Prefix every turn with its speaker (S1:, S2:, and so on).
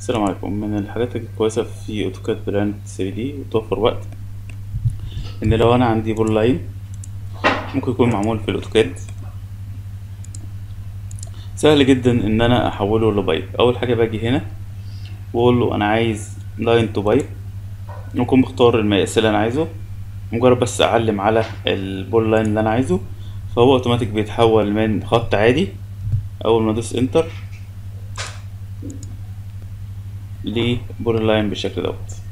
S1: السلام عليكم من الحاجات الكويسة في اوتوكاد براند 3 دي وتوفر وقت ان لو انا عندي بول لاين ممكن يكون معمول في الاوتوكاد سهل جدا ان انا احوله لبايب اول حاجة باجي هنا واقول له انا عايز لاين تو بايب ممكن بختار المقاس اللي انا عايزه مجرد بس اعلم على البول لاين اللي انا عايزه فهو اوتوماتيك بيتحول من خط عادي اول ما ادوس انتر لبول لاين بالشكل دوت